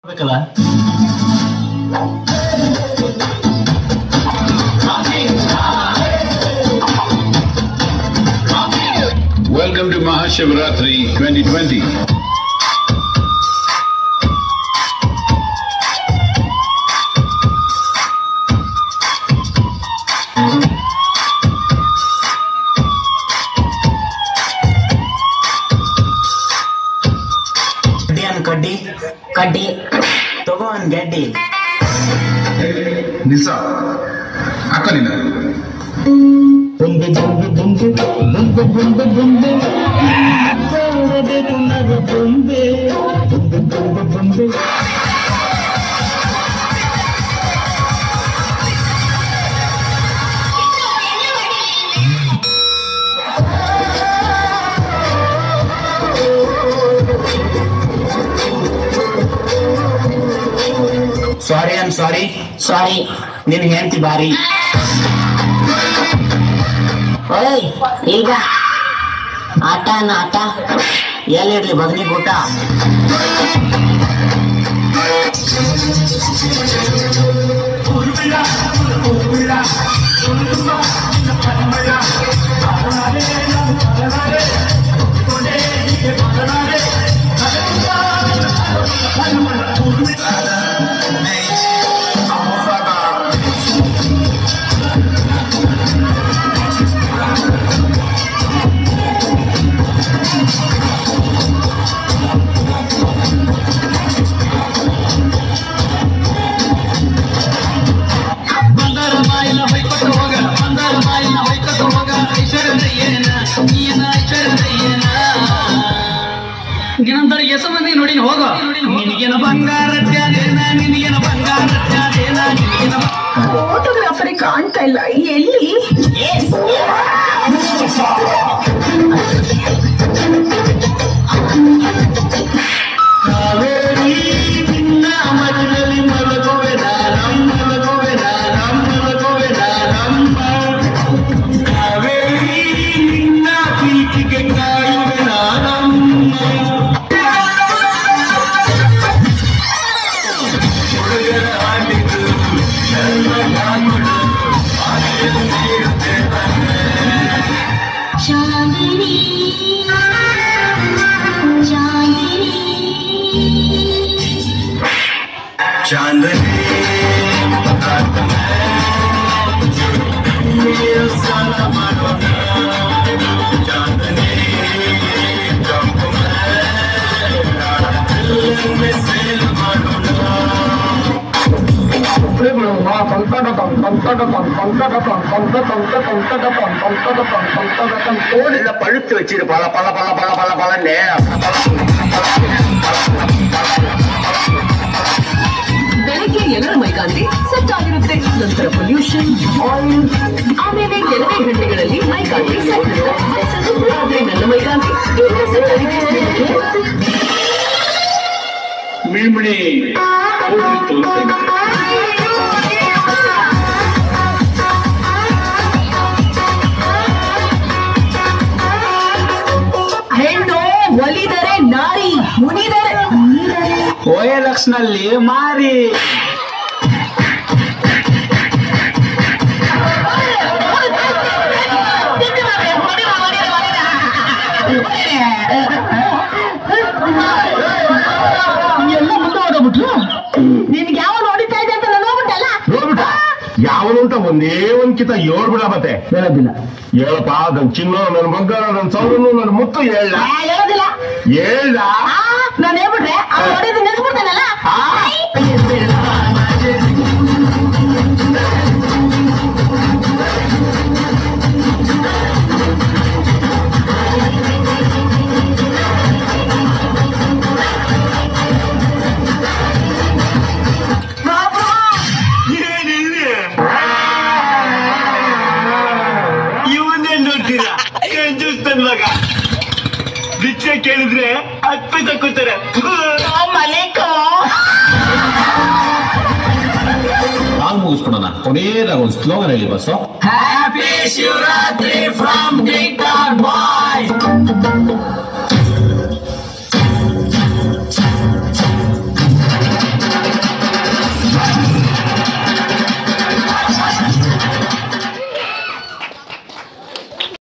ಬೇಕಲ್ಲ Welcome to Mahashivratri 2020. ಕಡ್ಡಿ ಅನ್ ಕಡ್ಡಿ ಕಡ್ಡಿ ತಗೋ ಒಂದ್ ಗೆಡ್ಡಿ ನಿಸ ಅಕ್ಕ ನಿನ್ನ ಬೊಂಬೆ ಬೊಂಬೆ ಬೊಂಬೆ ಬೊಂಬೆ ಬೊಂಬೆ ಬೊಂಬೆ ಬರಬೇಕು ನಗ ಬೊಂಬೆ ಬೊಂಬೆ ಬೊಂಬೆ ಬೊಂಬೆ ಸಾರಿ ಐಮ್ ಸಾರಿ ಸಾರಿ ನಿನ್ ಹೆಂಡತಿ ಬಾರಿ ಓಯ್ ಈಗ ಆಟ ಅನ್ನ ಆಟ ಎಲ್ಲಿಡ್ಲಿ ಬದನಿ ಊಟ ಬಂಗಾರ ಮಾಯಿನ ಹೊಯ್ಕೊಟ್ಟು ಹೋಗ ಬಂಗಾರ ಮಾಯಿನ ಹೊಯ್ಕೊಟ್ಟು ಹೋಗ ಐಶ್ವರ್ಯ ಏನ ನೀನ ಐಶ್ವರ್ಯ ಏನ ನಿನ್ನಂತರ ಎಸ ಮಂದಿ ನೋಡಿ ಹೋಗ ನಿನಗೇನ ಬಂಗಾರ ತ್ಯಾದೇನ ನಿನಗೇನ ಬಂಗಾರ ತ್ಯಾದೇನ ನಿನಗೇನ ಫೋಟೋಗ್ರಾಫರ್ ಕಾಣ್ತಾ ಇಲ್ಲ ಎಲ್ಲಿ ಕಾವೇರಿ ನಿನ್ನ ಮಡಿಲಲ್ಲಿ ಮಲಗುವೆ ನಾನಮ್ಮ ಮಲಗುವೆ ನಾನಮ್ಮ ಮಲಗುವೆ ನಾನಮ್ಮ ಕಾವೇರಿ ನಿನ್ನ ಪ್ರೀತಿಗೆ ಕಾಯುವೆ ನಾನಮ್ಮ ಹುಡುಗರ ಹಾಡಿದ್ದು ನನ್ನ ಕಾಮುಡು ಆಸೆಯನ್ನು ನೀಡುತ್ತೆ ಚಾಂದಿನಿ ಚಾಂದಿನಿ चांदनी रात में ये साला मरोना चांदनी जब मैं दिल में सेल मरोना தோடுல பழுத்து வச்சிரு பல பல பல பல பல பலன்னு ಬೆಳಗ್ಗೆ ಎಲ್ಲರ ಮೈಗಾಂತಿ ಸೆಟ್ ಆಗಿರುತ್ತೆ ನಂತರ ಪೊಲ್ಯೂಷನ್ ಆಯಿಲ್ ಆಮೇಲೆ ಕೆಲವೇ ಗಂಟೆಗಳಲ್ಲಿ ಮೈಗಾಂತಿ ಸೆಟ್ ಆದ್ರೆ ನನ್ನ ಮೈಗಾಂತಿ ಈಗ ಸೆಟ್ ಆಗಿದೆ ಮಿಳ್ಮಿಳಿ ಹೋಗಿ ತೋರಿಸ್ತೇನೆ ಹೆಣ್ಣು ಒಲಿದರೆ ನಾರಿ ಮುನಿದರೆ ಓಎಲ್ಎಕ್ಸ್ ನಲ್ಲಿ ಮಾರಿ ಎಲ್ಲ ಮುಂದೆ ಹೋಗ್ಬಿಟ್ರು ನಿನ್ಗೆ ಯಾವ ನೋಡಿತಾ ಇದೆ ಅಂತ ನಾನು ಹೋಗ್ಬಿಟ್ಟಲ್ಲ ನೋಡ್ಬಿಟ್ಟ ಯಾವನುಂಟ ಒಂದೇ ಒಂದ್ ಕಿತ ಏಳ್ ಬಿಡ ಮತ್ತೆ ಹೇಳೋದಿಲ್ಲ ಹೇಳಪ್ಪ ನನ್ ಚಿನ್ನ ನನ್ ಬಂಗಾರ ನನ್ ಸೌರನು ನನ್ ಮುತ್ತು ಹೇಳ ಆ, ಹೇಳೋದಿಲ್ಲ ಹೇಳ ಆ, ನಾನು ಹೇಳ್ಬಿಟ್ರೆ ಅವ್ನು ನೋಡಿದ್ರೆ ನಿಲ್ಸ್ಬಿಡ್ತಾನಲ್ಲ ಇವನ್ನೇ ನೋಡ್ತೀರಾ ಕಂಜೂಸ್ ನನ್ ಮಗ ಭಿಕ್ಷೆ ಕೇಳಿದ್ರೆ ಹತ್ತು ತಕ್ಕೋತಾರೆ ಸಾಂಗ್ ಮುಗಿಸ್ಬಿಡೋಣ ಕೊನೆಯದಾಗ ಒಂದು ಸ್ಲೋಗನ್ ಹೇಳಿ ಬಸ್ಸು happy Shivaratri from TikTok bye